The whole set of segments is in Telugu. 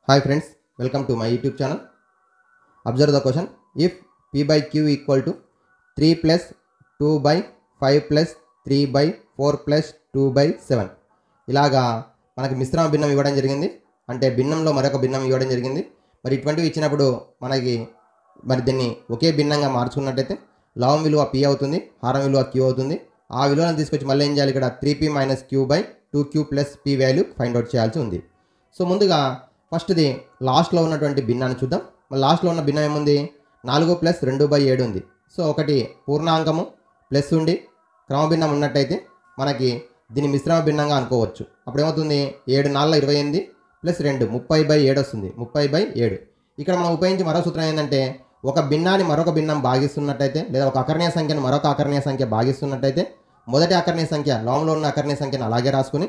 Hi friends, welcome to my YouTube channel. Observe the question. If P by Q equal to 3 plus 2 by 5 plus 3 by 4 plus 2 by 7 ఇలాగా మనకి మిశ్రమ భిన్నం ఇవ్వడం జరిగింది అంటే భిన్నంలో మరొక భిన్నం ఇవ్వడం జరిగింది మరి ఇటువంటివి ఇచ్చినప్పుడు మనకి మరి దీన్ని ఒకే భిన్నంగా మార్చుకున్నట్టయితే లవం విలువ పి అవుతుంది హారం విలువ క్యూ అవుతుంది ఆ విలువను తీసుకొచ్చి మళ్ళీ ఏం చేయాలి ఇక్కడ three P minus Q by two Q plus P value find out చేయాల్సి ఉంది సో ముందుగా ఫస్ట్ది లాస్ట్లో ఉన్నటువంటి భిన్నాన్ని చూద్దాం మరి లాస్ట్లో ఉన్న భిన్నం ఏముంది నాలుగు ప్లస్ రెండు బై ఏడు ఉంది సో ఒకటి పూర్ణాంకము ప్లస్ ఉండి క్రమభిన్నం ఉన్నట్టయితే మనకి దీన్ని మిశ్రమ భిన్నంగా అనుకోవచ్చు అప్పుడు ఏమవుతుంది ఏడు నాలుగు ఇరవై ఎనిమిది ప్లస్ రెండు ముప్పై బై ఏడు వస్తుంది ముప్పై బై ఏడు ఇక్కడ మనం ఉపయోగించే మరో సూత్రం ఏంటంటే ఒక భిన్నాన్ని మరొక భిన్నం భాగిస్తున్నట్టయితే లేదా ఒక అకర్ణీయ సంఖ్యను మరొక అకర్ణీయ సంఖ్య భాగిస్తున్నట్టయితే మొదటి అకర్ణీయ సంఖ్య లోంలో ఉన్న అకర్ణీయ సంఖ్యను అలాగే రాసుకుని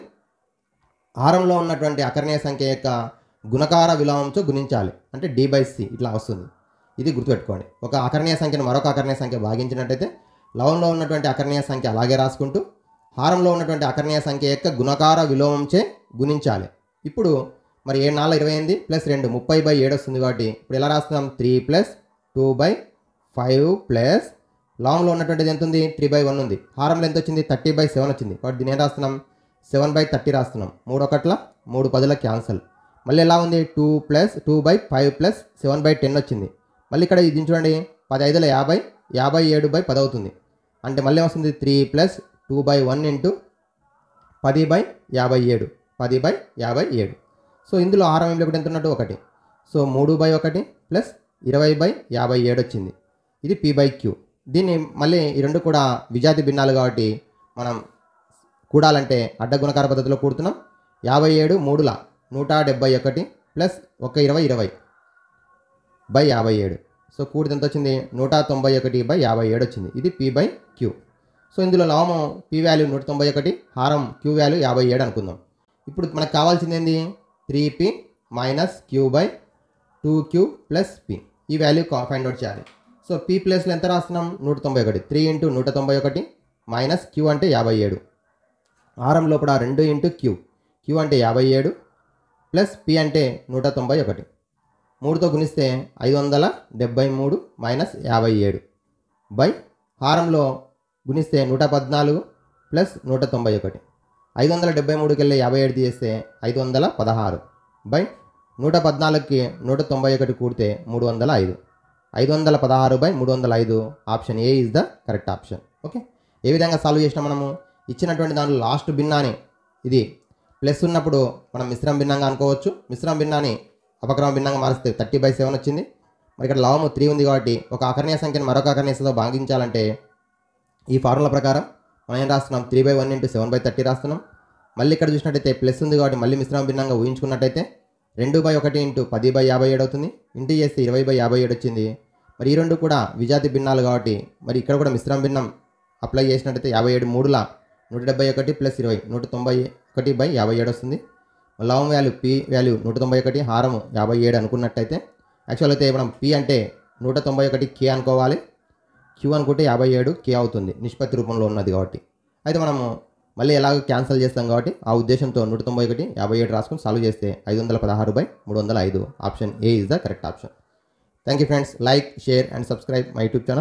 హారంలో ఉన్నటువంటి అకర్ణీయ సంఖ్య యొక్క గుణకార విలోమంతో గుణించాలి అంటే డి బై సి ఇట్లా వస్తుంది ఇది గుర్తుపెట్టుకోండి ఒక అకర్ణీయ సంఖ్యను మరొక అకర్ణీయ సంఖ్య భాగించినట్టయితే లవంలో ఉన్నటువంటి అకర్ణీయ సంఖ్య అలాగే రాసుకుంటూ హారంలో ఉన్నటువంటి అకర్ణీయ సంఖ్య యొక్క గుణకార విలోమంచే గుణించాలి ఇప్పుడు మరి ఏడు నాలుగు ఇరవై ఎనిమిది ప్లస్ రెండు ముప్పై బై ఏడు వస్తుంది కాబట్టి ఇప్పుడు ఎలా రాస్తున్నాం three plus two by five plus లాంగ్లో ఉన్నటువంటిది ఎంత ఉంది త్రీ బై వన్ ఉంది హారంలో ఎంత వచ్చింది థర్టీ బై సెవెన్ వచ్చింది కాబట్టి దీని ఏం రాస్తున్నాం సెవెన్ బై థర్టీ రాస్తున్నాం మూడు ఒకట్ల మూడు పదుల క్యాన్సల్ మళ్ళీ ఎలా ఉంది two plus two by five plus seven by ten వచ్చింది మళ్ళీ ఇక్కడ ఇది చూడండి పది ఐదుల యాభై యాభై ఏడు బై పది అవుతుంది అంటే మళ్ళీ వస్తుంది three plus two by one into పది బై యాభై ఏడు పది బై యాభై ఏడు సో ఇందులో ఆరం ఏం లేకుండా ఎంత ఉన్నట్టు ఒకటి సో మూడు బై ఒకటి ప్లస్ ఇరవై బై యాభై ఏడు వచ్చింది ఇది పీ బై క్యూ దీన్ని మళ్ళీ ఈ రెండు కూడా విజాతి భిన్నాలు కాబట్టి మనం కూడాలంటే అడ్డ గుణకార పద్ధతిలో కూడుతున్నాం యాభై ఏడు మూడుల నూట డెబ్బై ఒకటి ప్లస్ ఒక ఇరవై ఇరవై బై యాభై ఏడు సో కూడితే ఎంత వచ్చింది నూట తొంభై ఒకటి బై యాభై ఏడు వచ్చింది ఇది పీ బై క్యూ సో ఇందులో లవము పీ వాల్యూ నూట తొంభై ఒకటి హారం క్యూ వాల్యూ యాభై ఏడు అనుకుందాం ఇప్పుడు మనకు కావాల్సింది ఏంది three P minus Q by two Q plus P ఈ వాల్యూ ఫైండ్ అవుట్ చేయాలి సో పీ ప్లస్లో ఎంత రాస్తున్నాం నూట తొంభై ఒకటి త్రీ ఇంటూ నూట తొంభై ఒకటి మైనస్ క్యూ అంటే యాభై ఏడు హారం లోపల రెండు ఇంటూ క్యూ క్యూ అంటే యాభై ఏడు ప్లస్ పి అంటే నూట తొంభై ఒకటి మూడుతో గుణిస్తే ఐదు వందల డెబ్బై మూడు మైనస్ యాభై ఏడు బై హారంలో గుణిస్తే నూట పద్నాలుగు ప్లస్ నూట తొంభై ఒకటి ఐదు వందల డెబ్బై మూడుకి వెళ్ళి యాభై ఏడు తీస్తే ఐదు వందల పదహారు బై నూట పద్నాలుగుకి నూట తొంభై ఒకటి కూడితే మూడు వందల ఐదు ఐదు వందల పదహారు బై మూడు వందల ఐదు option A is the correct option okay ఏ విధంగా సాల్వ్ చేసినా మనము ఇచ్చినటువంటి దాంట్లో లాస్ట్ భిన్నాన్ని ఇది ప్లస్ ఉన్నప్పుడు మనం మిశ్రమ భిన్నంగా అనుకోవచ్చు మిశ్రమ భిన్నాన్ని అపక్రమ భిన్నంగా మారిస్తే థర్టీ బై సెవెన్ వచ్చింది మరి ఇక్కడ లవము త్రీ ఉంది కాబట్టి ఒక అకర్ణీయ సంఖ్యను మరొక అకర్ణీయతో భాగించాలంటే ఈ ఫార్ములా ప్రకారం మనం ఏం రాస్తున్నాం three by one into seven by thirty రాస్తున్నాం మళ్ళీ ఇక్కడ చూసినట్టయితే ప్లస్ ఉంది కాబట్టి మళ్ళీ మిశ్రమ భిన్నంగా ఊహించుకున్నట్టయితే రెండు బై ఒకటి ఇంటూ పది బై యాభై ఏడు అవుతుంది ఇంటూ చేస్తే ఇరవై బై యాభై ఏడు వచ్చింది మరి ఈ రెండు కూడా విజాతి భిన్నాలు కాబట్టి మరి ఇక్కడ కూడా మిశ్రమ భిన్నం అప్లై చేసినట్టయితే యాభై ఏడు మూడులా నూట డెబ్బై ఒకటి ప్లస్ ఇరవై నూట తొంభై ఒకటి బై యాభై ఏడు వస్తుంది లవం వాల్యూ పి వాల్యూ నూట తొంభై ఒకటి హారము యాభై ఏడు అనుకున్నట్టయితే యాక్చువల్ అయితే మనం పి అంటే నూట తొంభై ఒకటి కే అనుకోవాలి క్యూ అనుకుంటే యాభై ఏడు కే అవుతుంది నిష్పత్తి రూపంలో ఉన్నది కాబట్టి అయితే మనము మళ్ళీ ఎలాగో క్యాన్సిల్ చేస్తాం కాబట్టి ఆ ఉద్దేశంతో నూట తొంభై ఒకటి యాభై ఏడు రాసుకొని సాల్వ్ చేస్తే ఐదు వందల పదహారు బై మూడు వందల ఐదు option A is the correct option thank you friends like share and subscribe my YouTube channel